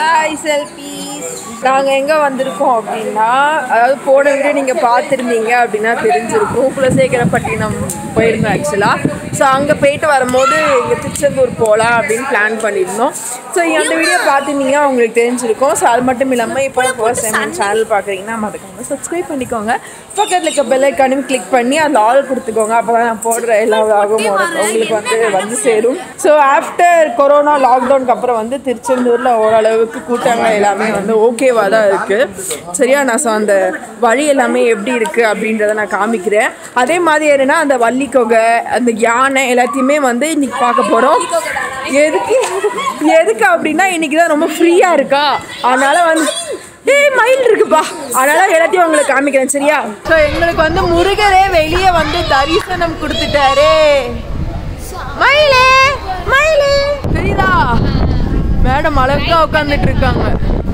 Hi selfies நாங்கள் எங்கே வந்திருக்கோம் அப்படின்னா அதாவது போன வீடியோ நீங்கள் பார்த்துருந்தீங்க அப்படின்னா தெரிஞ்சிருக்கும் குலசேகரப்பட்டினம் போயிருந்தோம் ஆக்சுவலாக ஸோ அங்கே போயிட்டு வரும்போது இங்கே திருச்செந்தூர் போகலாம் அப்படின்னு பிளான் பண்ணியிருந்தோம் ஸோ அந்த வீடியோ பார்த்துருந்தீங்க உங்களுக்கு தெரிஞ்சிருக்கும் ஸோ அது மட்டும் இல்லாமல் இப்போ ஃபர்ஸ்ட் டைம் சேனல் பார்க்குறீங்கன்னா மறக்காம சப்ஸ்கிரைப் பண்ணிக்கோங்க பக்கத்தில் இருக்க பெல் ஐக்கானும் கிளிக் பண்ணி அதில் ஆல் கொடுத்துக்கோங்க அப்போ தான் நான் போடுற எல்லா விலாகும் உங்களுக்கு வந்து வந்து சேரும் ஸோ ஆஃப்டர் கொரோனா லாக்டவுனுக்கு அப்புறம் வந்து திருச்செந்தூரில் ஓரளவுக்கு கூட்டங்கள் எல்லாமே வந்து ஓகேவாக தான் இருக்குது சரியா நான் ஸோ அந்த வழி எல்லாமே எப்படி இருக்குது அப்படின்றத நான் காமிக்கிறேன் அதே மாதிரி என்னன்னா அந்த வள்ளிக்கொகை அந்த யானை எல்லாத்தையுமே வந்து இன்னைக்கு பார்க்க போகிறோம் எதுக்கு எதுக்கு அப்படின்னா இன்னைக்கு தான் ரொம்ப ஃப்ரீயாக இருக்கா அதனால வந்து ஏய் மயில் இருக்குப்பா அதனால எல்லாத்தையும் உங்களுக்கு காமிக்கிறேன் சரியா ஸோ எங்களுக்கு வந்து முருகரே வெளியே வந்து தரிசனம் கொடுத்துட்டாரே மயிலே மயிலே தெரியுதா மேடம் அழகா உட்காந்துட்டு இருக்காங்க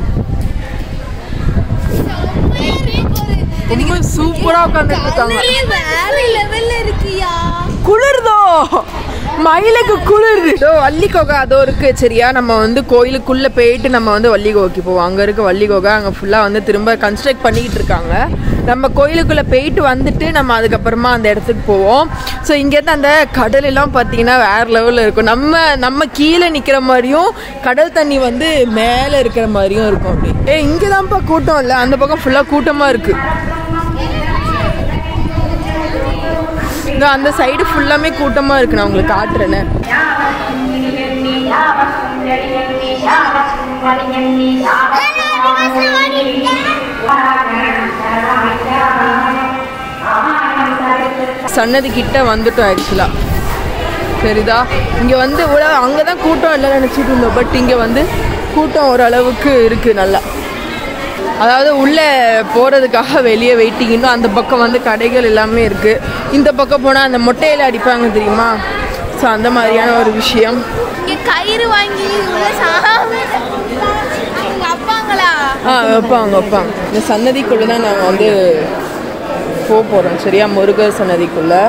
ரொம்ப சூப்பரா உட்காந்துட்டு இருக்காங்க வேற லெவல்ல இருக்கியா குளிர்தோ மயிலுக்கு குளிருது இதோ வள்ளிக்கோகை அதோ இருக்கு சரியா நம்ம வந்து கோயிலுக்குள்ள போயிட்டு நம்ம வந்து வள்ளிகோகைக்கு போவோம் அங்க இருக்க வள்ளிகோகை அங்க ஃபுல்லா வந்து திரும்ப கன்ஸ்ட்ரக்ட் பண்ணிக்கிட்டு இருக்காங்க நம்ம கோயிலுக்குள்ள போயிட்டு வந்துட்டு நம்ம அதுக்கப்புறமா அந்த இடத்துக்கு போவோம் ஸோ இங்கேருந்து அந்த கடல் எல்லாம் பார்த்தீங்கன்னா வேற லெவலில் இருக்கும் நம்ம நம்ம கீழே நிற்கிற மாதிரியும் கடல் தண்ணி வந்து மேலே இருக்கிற மாதிரியும் இருக்கும் அப்படி ஏ இங்கே தான்ப்பா கூட்டம் இல்லை அந்த பக்கம் ஃபுல்லாக கூட்டமாக இருக்கு இதோ அந்த சைடு ஃபுல்லாமே கூட்டமா இருக்கு நான் உங்களுக்கு காட்டுறேன்னு சன்னதி கிட்ட வந்துட்டோம் ஆக்சுவலா சரிதா இங்க வந்து இவ்வளோ அங்கே தான் கூட்டம் இல்லை நினச்சிட்டு இருந்தோம் பட் இங்க வந்து கூட்டம் ஓரளவுக்கு இருக்கு நல்லா அதாவது உள்ளே போகிறதுக்காக வெளியே வெயிட்டிங் இன்னும் அந்த பக்கம் வந்து கடைகள் எல்லாமே இருக்குது இந்த பக்கம் போனால் அந்த மொட்டையில் அடிப்பாங்க தெரியுமா ஸோ அந்த மாதிரியான ஒரு விஷயம் இங்க கயிறு வாங்கி உள்ள சாமி அவங்க அப்பாங்களா ஆ வைப்பாங்க வைப்பாங்க இந்த சன்னதிக்குள்ளே தான் நாங்கள் வந்து போக போகிறோம் சரியா முருகர் சன்னதிக்குள்ளே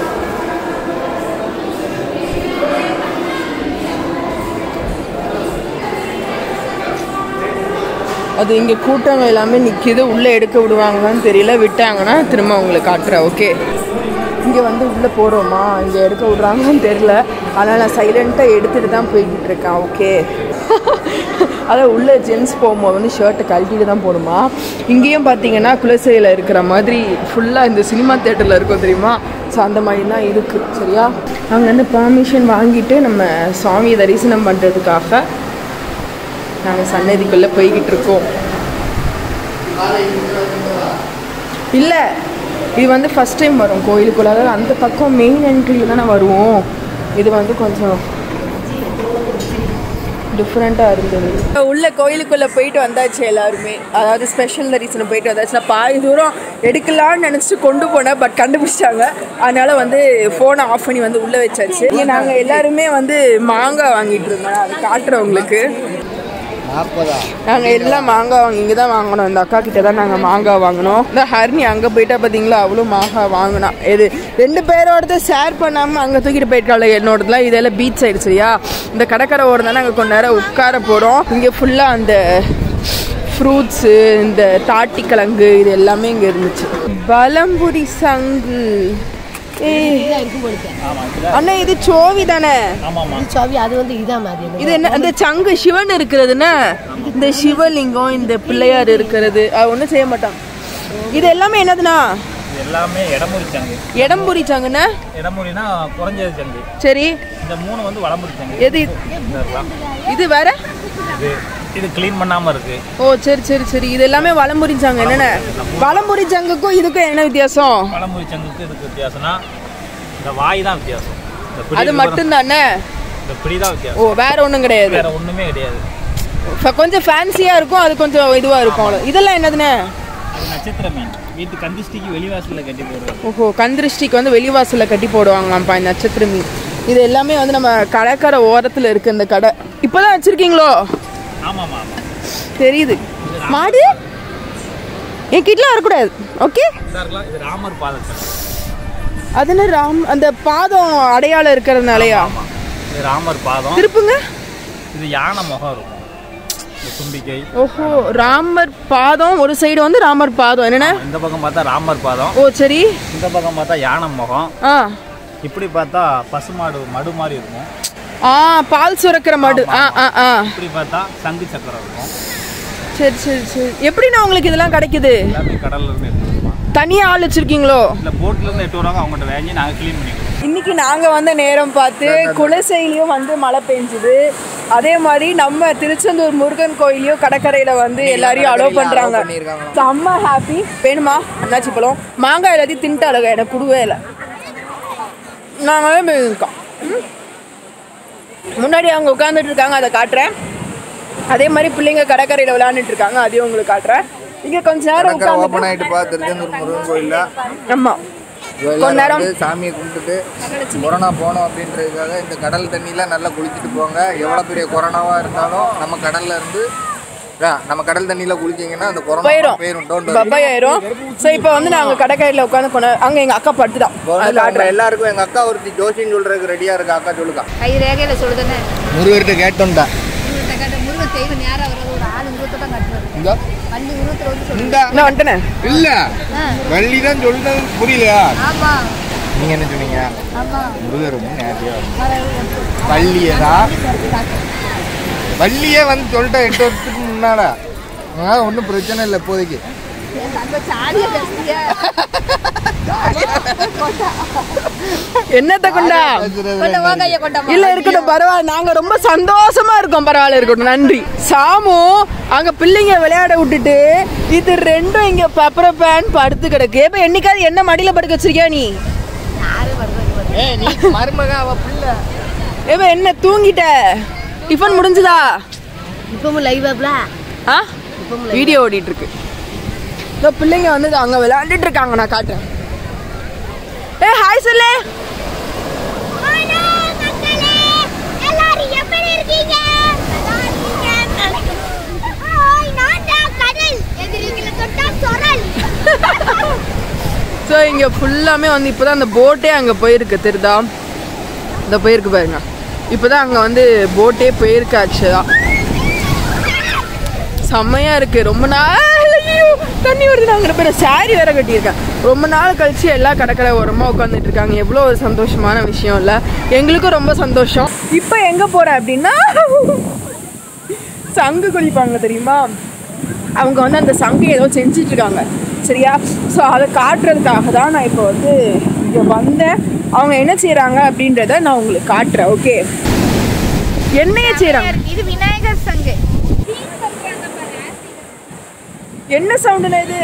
அது இங்கே கூட்டங்கள் எல்லாமே நிற்கிது உள்ளே எடுக்க விடுவாங்கன்னு தெரியல விட்டாங்கன்னா திரும்ப உங்களுக்கு காட்டுறேன் ஓகே இங்கே வந்து உள்ளே போகிறோமா இங்கே எடுக்க விட்றாங்கன்னு தெரியல அதனால் நான் சைலண்ட்டாக எடுத்துகிட்டு தான் போய்கிட்டு இருக்கேன் ஓகே அதான் உள்ளே ஜென்ஸ் போகும்போது வந்து ஷர்ட்டை கழட்டிட்டு தான் போகணுமா இங்கேயும் பார்த்தீங்கன்னா குலசையில் இருக்கிற மாதிரி ஃபுல்லாக இந்த சினிமா தேட்டரில் இருக்கும் தெரியுமா ஸோ அந்த மாதிரி தான் இருக்குது சரியா அங்கேருந்து பர்மிஷன் வாங்கிட்டு நம்ம சுவாமியை தரிசனம் பண்ணுறதுக்காக நாங்கள் சன்னதிக்குள்ளே போய்கிட்டு இருக்கோம் இல்லை இது வந்து ஃபஸ்ட் டைம் வரும் கோயிலுக்குள்ள அதாவது அந்த பக்கம் மெயின் என்ட்ரியில் தானே வருவோம் இது வந்து கொஞ்சம் டிஃப்ரெண்ட்டாக இருந்தது உள்ள கோயிலுக்குள்ளே போயிட்டு வந்தாச்சு எல்லாருமே அதாவது ஸ்பெஷல் தரிசனம் போயிட்டு வந்தாச்சு நான் பாதி தூரம் எடுக்கலாம்னு நினச்சிட்டு கொண்டு போனேன் பட் கண்டுபிடிச்சிட்டாங்க அதனால வந்து ஃபோனை ஆஃப் பண்ணி வந்து உள்ளே வச்சாச்சு இங்கே நாங்கள் எல்லாருமே வந்து மாங்காய் வாங்கிட்டு இருந்தோம் அது காட்டுறேன் உங்களுக்கு நாங்கள் எல்லாம் மாங்காய் வாங்கி இங்கே தான் வாங்கினோம் இந்த அக்கா கிட்ட தான் நாங்கள் மாங்காய் வாங்கினோம் இந்த ஹர்னி அங்கே போயிட்டா பார்த்தீங்களா அவ்வளோ மாங்காய் வாங்கினா இது ரெண்டு பேரோடத ஷேர் பண்ணாமல் அங்கே தூக்கிட்டு போயிருக்காள் என்னோடதுலாம் இதெல்லாம் பீச் சைடு சரியா இந்த கடற்கரை ஓரம் தான் நாங்கள் கொஞ்ச நேரம் உட்கார போகிறோம் இங்கே ஃபுல்லாக அந்த ஃப்ரூட்ஸு இந்த தாட்டிக்கிழங்கு இது எல்லாமே இங்கே இருந்துச்சு பலம்புரி சங்கு ஏய் அண்ணா இது சோவி தானே இது சாவி அது வந்து இதா மாதிரி இது என்ன அந்த சங்கு சிவன் இருக்கிறதுன்னா இந்த சிவலிங்கம் இந்த பிள்ளையார் இருக்கிறது அது ஒன்றும் செய்ய மாட்டான் இது எல்லாமே என்னதுண்ணா இது எல்லாமே இடமுறி சங்கு இடம்புரி சங்குண்ணா இடமுறினா குறைஞ்சது சங்கு சரி இந்த மூணு வந்து வடமுறி சங்கு எது இந்த இருக்கலாம். இது வேற இது இது க்ளீன் பண்ணாம இருக்கு ஓ சரி சரி சரி இது எல்லாமே வலம்புரி சங்கு என்னென்ன வலம்புரி சங்குக்கும் இதுக்கும் என்ன வித்தியாசம் வடமுறி சங்குக்கு இதுக்கு வித்தியாசம்னா இந்த வாய் தான் வித்தியாசம் இந்த பிடி அது இருக்கு பாரு, மட்டும்தானே இந்த பிடி தான் வித்தியாசம் ஓ வேற ஒன்றும் கிடையாது வேற ஒண்ணுமே கிடையாது ஃப- கொஞ்சம் ஃபேன்சியாக இருக்கும் அது கொஞ்சம் இதுவாக இருக்கும் அவ்வளோ இதெல்லாம் என்னதுண்ணே அது நட்சத்திர மீன் வீட்டு கந்திஷ்டிக்கு வெளிவாசல்ல கட்டி போடுறது ஓஹோ கந்திருஷ்டிக்கு வந்து வெளிவாசலில் கட்டி போடுவாங்களாம்ப்பா இந்த நட்சத்திர மீன் இது எல்லாமே வந்து நம்ம கடற்கரை ஓரத்தில் இருக்கு இந்த கடை இப்போதான் வச்சிருக்கீங்களோ ஆமாமா ஆமா தெரியுது மாடு என் கிட்டலாம் வரக்கூடாது ஓகே இதா இருக்கலாம் இது ராமர் பாதத்தில் அது என்ன ராம் அந்த பாதம் அடையாளம் இருக்கிறதுனாலயா ஆமா இது ராமர் பாதம் திருப்புங்க இது யானை முகம் இருக்கும் இந்த தும்பிக்கை ஓஹோ ராமர் பாதம் ஒரு சைடு வந்து ராமர் பாதம் என்னென்ன இந்த பக்கம் பார்த்தா ராமர் பாதம் ஓ சரி இந்த பக்கம் பார்த்தா யானை முகம் ஆ இப்படி பார்த்தா பசுமாடு மடு மாதிரி இருக்கும் ஆ பால் சுரக்கிற மாடு ஆ ஆ ஆ இப்படி பார்த்தா சங்கு சக்கரம் இருக்கும் சரி சரி சரி எப்படிண்ணா உங்களுக்கு இதெல்லாம் கிடைக்குது எல்லாமே கடல்ல இருந்து எடுத்து வருவோம் தனியாக ஆள் வச்சிருக்கீங்களோ இல்லை போட்ல இருந்து எட்டு வருவாங்க அவங்கள்ட்ட வாங்கி நாங்கள் க்ளீன் பண்ணிக்குவோம் இன்னைக்கு நாங்கள் வந்த நேரம் பார்த்து குலசையிலையும் வந்து மழை பெஞ்சுது அதே மாதிரி நம்ம திருச்செந்தூர் முருகன் கோயிலையும் கடற்கரையில் வந்து எல்லாரையும் அலோவ் பண்ணுறாங்க செம்ம ஹாப்பி வேணுமா அண்ணாச்சி பழம் மாங்காய் எல்லாத்தையும் தின்ட்டு அழகா எனக்கு கொடுவே இல்லை நாங்களே இருக்கோம் ம். முன்னாடி அவங்க உட்காந்துட்டு இருக்காங்க அதை காட்டுறேன் அதே மாதிரி பிள்ளைங்க கடற்கரையில் விளையாண்டுட்டு இருக்காங்க அதையும் உங்களுக்கு காட்டுறேன் இங்கே கொஞ்ச நேரம் கடற்கரை உட்காந்து ஓப்பன் ஆயிட்டு பா திருச்செந்தூர் முருகன் கோயில்ல ஆமாம் எல்லாரும் நேரம். வந்து சாமியை கும்பிட்டுட்டு கொரோனா போகணும் அப்படின்றதுக்காக இந்த கடல் தண்ணியில நல்லா குளிச்சுட்டு போங்க எவ்வளவு பெரிய கொரோனாவா இருந்தாலும் நம்ம கடல்ல இருந்து ஆ, நம்ம கடல் தண்ணியில குளிச்சீங்கன்னா அந்த கொரோனா போயிடும் போயிடும் டோன்ட் பப்பாய் ஆயிரும் ஸோ இப்போ வந்து நாங்கள் கடற்கரையில் உட்காந்து போன அங்கே எங்கள் அக்கா படுத்துதான் அது காட்டுறேன் எல்லாருக்கும் எங்க அக்கா ஒருத்தி ஜோசின்னு சொல்றதுக்கு ரெடியா இருக்கா அக்கா சொல்லுக்கா கை ரேகையில சொல்லுதானே முருகர்கிட்ட கேட்டோம்டா முருகன் காட்ட முருகன் தெய்வம் நேரம் வர்றது ஒரு ஆள் உருவத்தை தான் கட்டுவாரு இந்த பள்ளி உருவத்தில் வந்து சொல்லு இந்த நான் வந்துட்டேனே இல்ல வள்ளி தான் சொல்றது புரியலையா ஆமா நீங்க என்ன சொன்னீங்க ஆமா முருகர் வந்து நேரடியா வள்ளியை தான் வள்ளியே வந்து சொல்லிட்டேன் எட்டு வருஷத்துக்கு முன்னால அதனால ஒன்றும் பிரச்சனை இல்லை இப்போதைக்கு அந்த சாடிய பேசுறீங்க என்னத்த கொண்டா கொண்ட வாங்கைய கொண்ட இல்ல இருக்கட்டும் பரவாயில்ல நாங்க ரொம்ப சந்தோஷமா இருக்கோம் பரவாயில்ல இருக்கட்டும் நன்றி சாமு அங்க பிள்ளைங்க விளையாட விட்டுட்டு இது ரெண்டும் இங்க பப்பர பேன் படுத்து கிடக்கு இப்ப என்னைக்காவது என்ன மடியில படுக்க வச்சிருக்கியா நீ ஏய் நீ மருமக அவ பிள்ளை ஏப்ப என்ன தூங்கிட்ட டிஃபன் முடிஞ்சுதா இப்பவும் லைவ் ஆப்ல ஆ வீடியோ ஓடிட்டு இருக்கு இந்த பிள்ளைங்க வந்து அங்க விளையாண்டுட்டு இருக்காங்க நான் காட்டுறேன் ஏ ஹாய் சொல்லு எல்லாரும் எப்படி இருக்கீங்க நான் தான் கடல் எதிரிகளை தொட்டா சொரல் ஸோ இங்கே ஃபுல்லாமே வந்து இப்போ தான் அந்த போட்டே அங்கே போயிருக்கு தெரியுதா இந்த போயிருக்கு பாருங்க இப்போ தான் அங்கே வந்து போட்டே போயிருக்கு ஆக்சுவலாக செம்மையாக இருக்குது ரொம்ப நாள் ஐயோ தண்ணி வருது நாங்கள் பேர் சாரி வேற கட்டியிருக்கேன் ரொம்ப நாள் கழிச்சு எல்லா கடற்கரை ஓரமாக உட்காந்துட்டு இருக்காங்க எவ்வளோ ஒரு சந்தோஷமான விஷயம் இல்லை எங்களுக்கும் ரொம்ப சந்தோஷம் இப்போ எங்கே போகிறேன் அப்படின்னா சங்கு குளிப்பாங்க தெரியுமா அவங்க வந்து அந்த சங்கு ஏதோ செஞ்சுட்டு இருக்காங்க சரியா ஸோ அதை காட்டுறதுக்காக தான் நான் இப்போ வந்து இங்கே வந்தேன் அவங்க என்ன செய்கிறாங்க அப்படின்றத நான் உங்களுக்கு காட்டுறேன் ஓகே என்னைய செய்கிறாங்க இது விநாயகர் சங்கு என்ன சவுண்டுண்ணே இது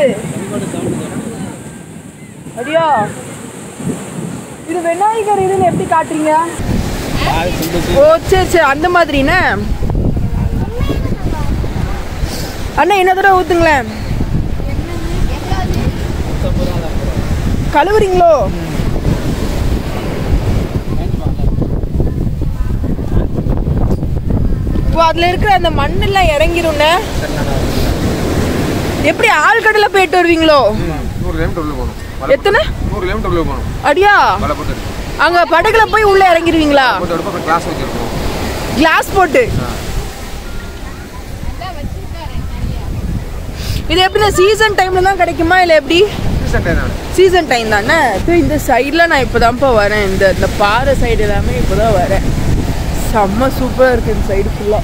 அடியா இது விநாயகர் இதுன்னு எப்படி காட்டுறீங்க ஓ சரி சரி அந்த மாதிரிண்ணே அண்ணா என்ன தடவை ஊத்துங்களேன் கழுவுறீங்களோ ஓ அதுல இருக்கிற அந்த மண்ணெல்லாம் இறங்கிரும்ண்ணே எப்படி ஆழ்கடல போயிட்டு வருவீங்களோ நூறு கிலோமீட்டர் உள்ள போகணும் எத்தனை நூறு கிலோமீட்டர் உள்ள போகணும் அடியா மலை போட்டு அங்க படகுல போய் உள்ள இறங்கிருவீங்களா போட்டு அப்புறம் கிளாஸ் வச்சிருக்கோம் கிளாஸ் போட்டு இது எப்படி சீசன் டைம்ல தான் கிடைக்குமா இல்ல எப்படி ரீசெண்டாக நான் சீசன் டைம் தானே இப்போ இந்த சைடில் நான் இப்போதான்ப்பா வரேன் இந்த இந்த பாறை சைடு எல்லாமே இப்போதான் வரேன் செம்ம சூப்பராக இருக்கு இந்த சைடு ஃபுல்லாக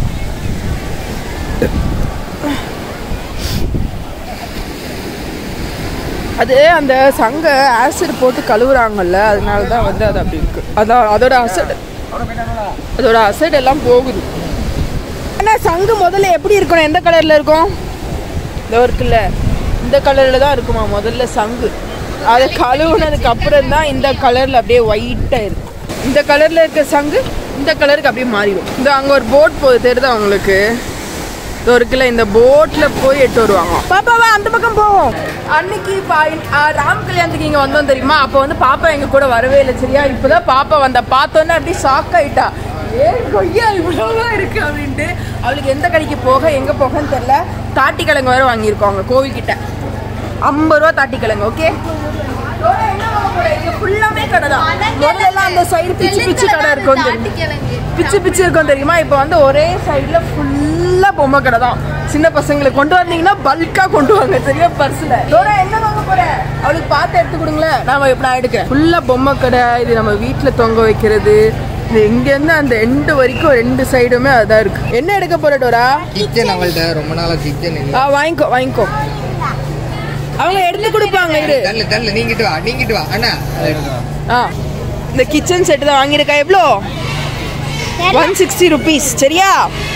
அது அந்த சங்க ஆசிட் போட்டு கழுவுறாங்கல்ல அதனால தான் வந்து அது அப்படி இருக்கு அதான் அதோட அசட் அதோட அசட் எல்லாம் போகுது ஆனால் சங்கு முதல்ல எப்படி இருக்கணும் எந்த கலரில் இருக்கும் இதோ இருக்குல்ல இந்த கலரில் தான் இருக்குமா முதல்ல சங்கு அதை கழுவுனதுக்கு அப்புறம் தான் இந்த கலரில் அப்படியே ஒயிட்டாக இருக்கும் இந்த கலரில் இருக்க சங்கு இந்த கலருக்கு அப்படியே மாறிடும் இந்த அங்கே ஒரு போட் போகுது தெரியுதா உங்களுக்கு இதோ இருக்குல்ல இந்த போட்டில் போய் எட்டு வருவாங்க பாப்பாவா அந்த பக்கம் போவோம் அன்னைக்கு பா ஆ, ராம் கல்யாணத்துக்கு இங்கே வந்தோம் தெரியுமா அப்போ வந்து பாப்பா எங்கள் கூட வரவே இல்லை சரியா இப்போதான் பாப்பா வந்தா பார்த்தோன்னே அப்படியே ஷாக் ஆயிட்டா ஏன் கொய்யா இவ்வளோதான் இருக்கு அப்படின்ட்டு அவளுக்கு எந்த கடைக்கு போக எங்கே போகன்னு தெரில தாட்டி கிழங்கு வேற வாங்கியிருக்கோம் அவங்க கோவில்கிட்ட ஐம்பது ரூபா தாட்டி கிழங்கு ஓகே என்ன வாங்க போற இங்க ஃபுல்லாமே கடை தான் முதல்ல எல்லாம் அந்த சைடு பிச்சு பிச்சு கடை இருக்கும் தெரியுமா? பிச்சு பிச்சு இருக்கும் தெரியுமா இப்போ வந்து ஒரே சைடுல ஃபுல்லா பொம்மை கடை தான் சின்ன பசங்களை கொண்டு வந்தீங்கன்னா பல்கா கொண்டு வாங்க சரியா பர்ஸ்ல டோரா என்ன வாங்க போற அவளுக்கு பார்த்து எடுத்து கொடுங்களேன் நான் இப்ப நான் எடுக்கிறேன் ஃபுல்லா பொம்மை கடை இது நம்ம வீட்ல தொங்க வைக்கிறது இது இங்க இருந்து அந்த எண்டு வரைக்கும் ரெண்டு சைடுமே அதான் இருக்கு என்ன எடுக்க போற டோரா கிச்சன் அவள்கிட்ட ரொம்ப நாளா கிச்சன் இல்லை ஆ வாங்கிக்கோ வாங்கிக்கோ அவங்க எடுத்து கொடுப்பாங்க இரு தள்ளு தள்ளு நீங்கிட்டு வா நீங்கிட்டு வா அண்ணா ஆ இந்த கிச்சன் செட் தான் வாங்கியிருக்கா எவ்வளோ ஒன் சிக்ஸ்டி ருபீஸ் சரியா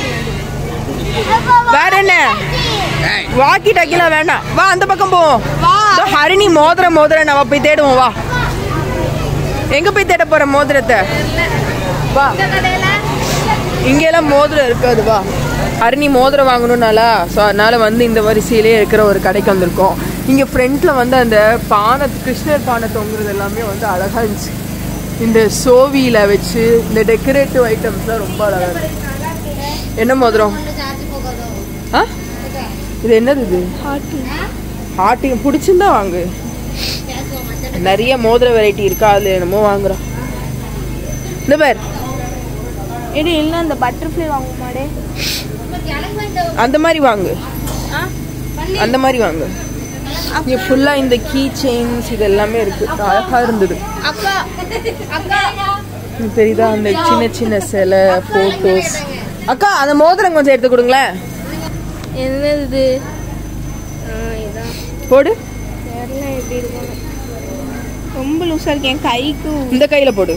வேற என்ன ஏய், வாக்கி டாக்கிலாம் வேண்டாம் வா அந்த பக்கம் போவோம் இதோ ஹரிணி மோதிர மோதிர நம்ம போய் தேடுவோம் வா எங்க போய் தேட போற மோதிரத்தை வா இங்கெல்லாம் மோதிரம் இருக்காது வா ஹரிணி மோதிரம் வாங்கணும்னாலா ஸோ அதனால வந்து இந்த வரிசையிலே இருக்கிற ஒரு கடைக்கு வந்திருக்கோம் இங்கே ஃப்ரண்ட்டில் வந்து அந்த பானை கிருஷ்ணர் பானை தொங்குறது எல்லாமே வந்து அழகாக இருந்துச்சு இந்த சோவியில் வச்சு இந்த டெக்கரேட்டிவ் ஐட்டம்ஸ்லாம் ரொம்ப அழகாக இருக்கு என்ன மோதிரம் ஆ இது என்னது இது ஹார்ட்டு பிடிச்சிருந்தா வாங்கு நிறைய மோதிர வெரைட்டி இருக்கா அதில் என்னமோ வாங்குறோம் இந்த பேர் இது இல்லை அந்த பட்டர்ஃப்ளை வாங்க மாடே அந்த மாதிரி வாங்கு அந்த மாதிரி வாங்கு இங்கே ஃபுல்லாக இந்த கீ செயின்ஸ் இது எல்லாமே இருக்கு அழகாக இருந்தது அக்கா அக்கா இது தெரியுதா அந்த சின்ன சின்ன சிலை ஃபோட்டோஸ் அக்கா அந்த மோதிரம் கொஞ்சம் எடுத்து கொடுங்களேன் என்னது இது இதான் போடு தெரியல எப்படி இருக்கும் ரொம்ப லூஸாக இருக்கு என் கைக்கு இந்த கையில் போடு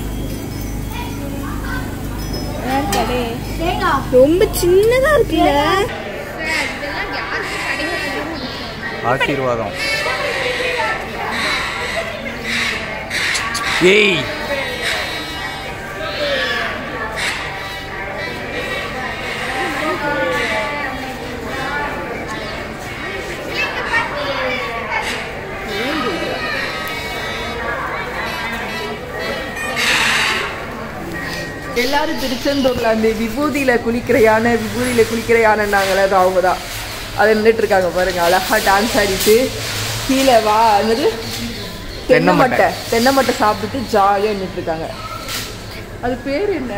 கடை ரொம்ப சின்னதா இருக்குல்ல ஆசீர்வாதம் ஏய் எல்லாரும் திருச்செந்தூர்ல அந்த விபூதியில குளிக்கிற யானை விபூதியில குளிக்கிற யானைன்னாங்களே அது அவங்க தான் அதை நின்றுட்டு இருக்காங்க பாருங்க அழகா டான்ஸ் ஆடிட்டு கீழே வா என்னது தென்னை மட்டை தென்னை மட்டை சாப்பிட்டுட்டு ஜாலியா நின்றுட்டு இருக்காங்க அது பேர் என்ன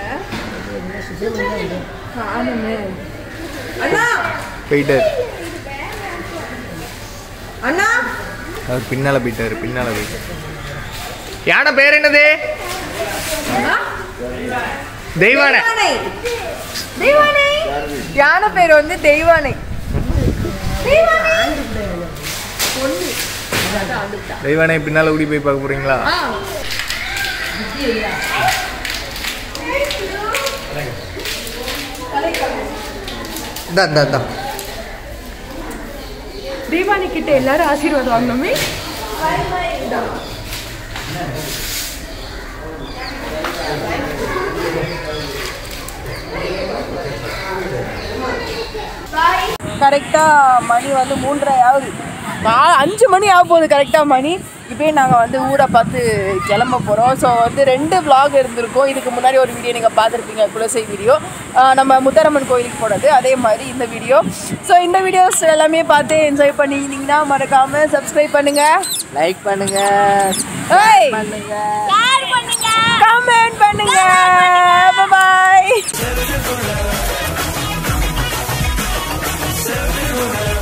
காணுமே அண்ணா போயிட்டார் அண்ணா அவர் பின்னால போயிட்டாரு பின்னால போயிட்டார் யானை பேர் என்னது தெய்வானை தெய்வானை தெய்வானை யானை பேர் வந்து தெய்வானை தெய்வானை பின்னால கூடி போய் பார்க்க போறீங்களா இந்தா இந்தா இந்தா தீபாவளி கிட்ட எல்லாரும் ஆசீர்வாதம் வாங்கணுமே கரெக்டாக மணி வந்து மூன்றரை ஆகுது நான் அஞ்சு மணி ஆக போகுது கரெக்டாக மணி இப்போயே நாங்கள் வந்து ஊரை பார்த்து கிளம்ப போகிறோம் ஸோ வந்து ரெண்டு vlog இருந்திருக்கும் இதுக்கு முன்னாடி ஒரு வீடியோ நீங்கள் பார்த்துருப்பீங்க குலசை வீடியோ நம்ம முத்தரம்மன் கோயிலுக்கு போனது அதே மாதிரி இந்த வீடியோ ஸோ இந்த வீடியோஸ் எல்லாமே பார்த்து என்ஜாய் பண்ணியிருந்தீங்கன்னா மறக்காமல் சப்ஸ்கிரைப் பண்ணுங்கள் லைக் பண்ணுங்க ஏய் பண்ணுங்க ஷேர் பண்ணுங்க கமெண்ட் பண்ணுங்க பாய்